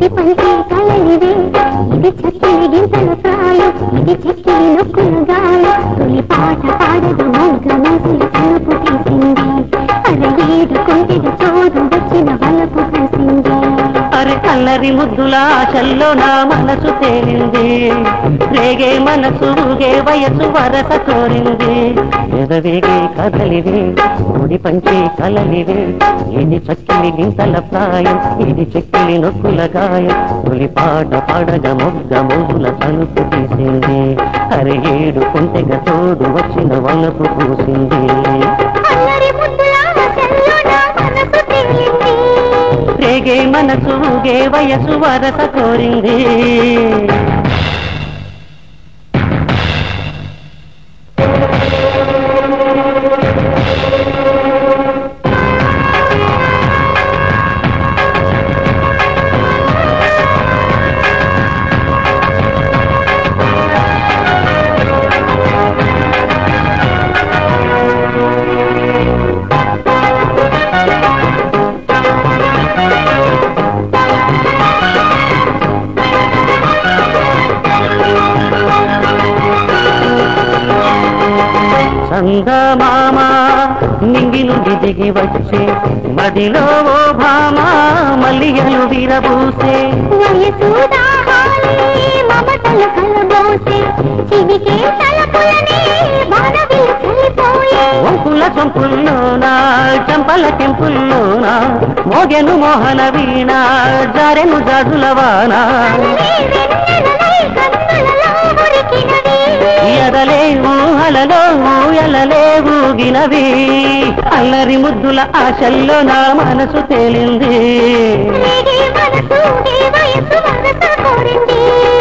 ఇది పంచి కలలివే ఇది చక్కిలి గింతల ప్రాయం ఇది చెక్కిలి నొక్కుల గాయం తొలి పాట పాడదు మొగ్గ మనసులు తలుపు తీసింది అర ఏడు కొంటిది చోరు వచ్చిన వలపు కలిసింది అరే అల్లరి ముద్దుల ఆశల్లో నా మనసు తేలింది రేగే మనసు ఊగే వయసు వరస కోరింది ఎదవేగే కదలివే ముడి పంచి కలలివే ఇది చక్కిలి గింతల ప్రాయం ఇది చెక్కిలి నొక్కుల గాయం తొలి పాట పాడగ మొగ్గ మొగుల తలుపు తీసింది అరే ఏడు కుంటెగ తోడు వచ్చిన వలపు పూసింది అల్లరి ముద్దుల ఆశల్లో నా మనసు తేలింది రేగే మనసు ఊగే వయసు వరస కోరింది సంగమామ నింగి నుండి దిగి వచ్చే మదిలో ఓ భామ మల్లియలు విరబూసే వయసు దాహాలే మమతలు కలబోసే చివికే తలపులనే వానవిల్లు చల్లిపోయే ఒంకుల చంపుల్లోనా చంపల టెంపుల్లోనా మోగెను మోహన వీణ జారెను జాజుల వాన అలలే వెన్నెలలై కన్నులలో ఉరికినవి ఎదలే ఊహలలో ఊయలలే ఊగినవి అల్లరి ముద్దుల ఆశల్లో నా మనసు తేలింది రేగే మనసు నీ వయసు వరస కోరింది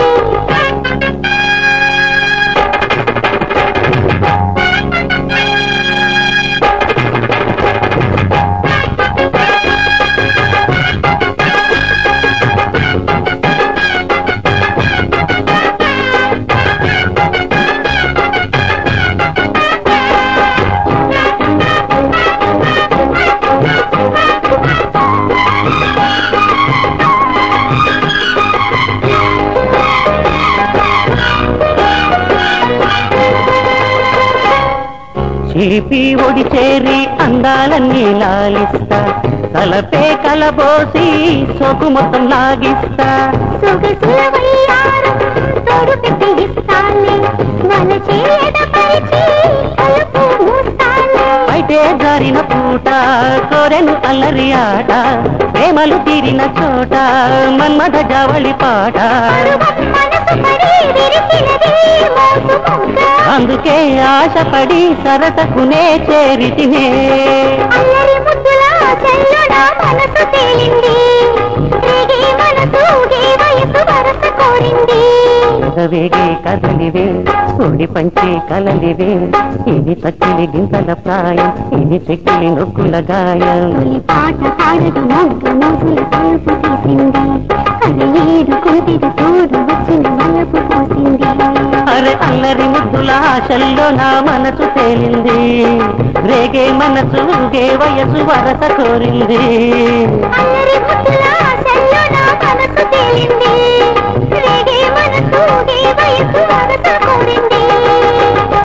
చిలిపి ఒడి చేరి అందాలన్నీ లాలిస్తా తలపే కలబోసి సోకు మొత్తం లాగిస్తా సొగసుల వయ్యారు తోడు పెట్టి ఇస్తాలే వల చేయడ పరిచి కలుపు మూస్తాలే అయితే జారిన పూట కోరెను అల్లరి ఆట ప్రేమలు తీరిన చోట మన్మథ జావళి పాట పరువం మనసు పడి విరిసినది మోసు మొగ్గ అందుకే ఆశపడి సరసకునే చేరితినే అల్లరి ముద్దుల చెల్లు నా మనసు తేలింది రేగే మనసు ఊగే వయసు వరస కోరింది వేగే కదలివే ఒడి పంచి కలలివే ఇది చక్కిలి గింతల ప్రాయం ఇది చెక్కిలి నొక్కుల గాయం తొలి పాట పాడదు మొగ్గ మొగుల తలుపు తీసింది అది ఏడు కుంటిది తోడు వచ్చిన వలపు పోసింది అరే అల్లరి ముద్దుల ఆశల్లో నా మనసు తేలింది రేగే మనసు ఊగే వయసు వరస కోరింది అల్లరి ముద్దుల చెల్లు నా మనసు తేలింది